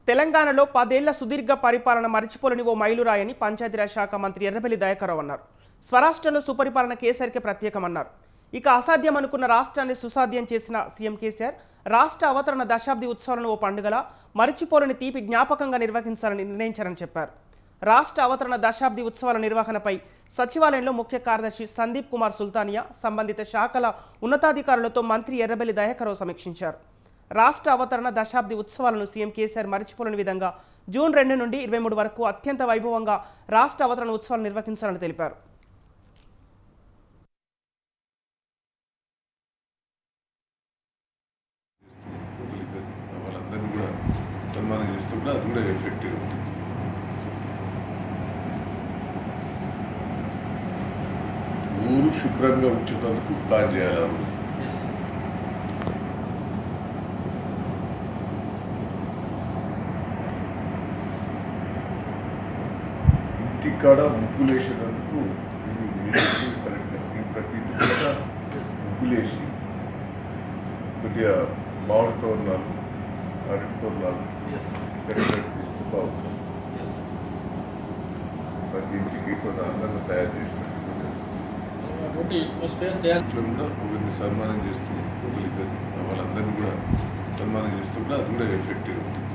తెలంగాణలో పదేళ్ల సుదీర్ఘ పరిపాలన మరిచిపోలేని ఓ మైలురాయని పంచాయతీరాజ్ శాఖ మంత్రి ఎర్రబెల్లి దయాకరావు అన్నారు స్వరాష్ట్రంలో సుపరిపాలన కేసీఆర్కే ప్రత్యేకమన్నారు ఇక అసాధ్యం అనుకున్న రాష్ట్రాన్ని సుసాధ్యం చేసిన సీఎం కేసీఆర్ రాష్ట్ర అవతరణ దశాబ్ది ఉత్సవాలను ఓ పండుగల మరిచిపోలేని తీపి జ్ఞాపకంగా నిర్వహించాలని నిర్ణయించారని చెప్పారు రాష్ట్ర అవతరణ దశాబ్ది ఉత్సవాల నిర్వహణపై సచివాలయంలో ముఖ్య కార్యదర్శి సందీప్ కుమార్ సుల్తానియా సంబంధిత శాఖల ఉన్నతాధికారులతో మంత్రి ఎర్రబెల్లి దయాకరావు సమీక్షించారు రాష్ట్ర అవతరణ దశాబ్ది ఉత్సవాలను సీఎం కేసీఆర్ మరిచిపోలేని విధంగా జూన్ రెండు నుండి ఇరవై మూడు వరకు అత్యంత వైభవంగా రాష్ట్ర అవతరణ ఉత్సవాలు నిర్వహించాలని తెలిపారు వాళ్ళందరినీ కూడా సన్మానం చేస్తుంటే అది కూడా ఎఫెక్టివ్ ఉంటుంది ఊరు శుభ్రంగా ఉంచేందుకు ప్లాన్ చేయాలి ఆ రోజు. ఇంటికాడ ముగ్గులు వేసేటందుకు ఇది మీరు కరెక్ట్ ఈ ప్రతి ఇంటి కూడా ముగ్గులు వేసి కొద్దిగా మామిడి తోరణాలు అరటి తోరణాలు డెకరేట్ చేస్తే బాగుంటుంది ప్రతి ఇంటికి కొంత అందంగా తయారు చేసినట్టు అటువంటి అట్మాస్ఫియర్ తయారు ఇట్లా కూడా ఒకరిని సన్మానం చేస్తూ ఒకరిద్దరు వాళ్ళందరినీ కూడా సన్మానం చేస్తుంటే అది కూడా ఎఫెక్టివ్ ఉంటుంది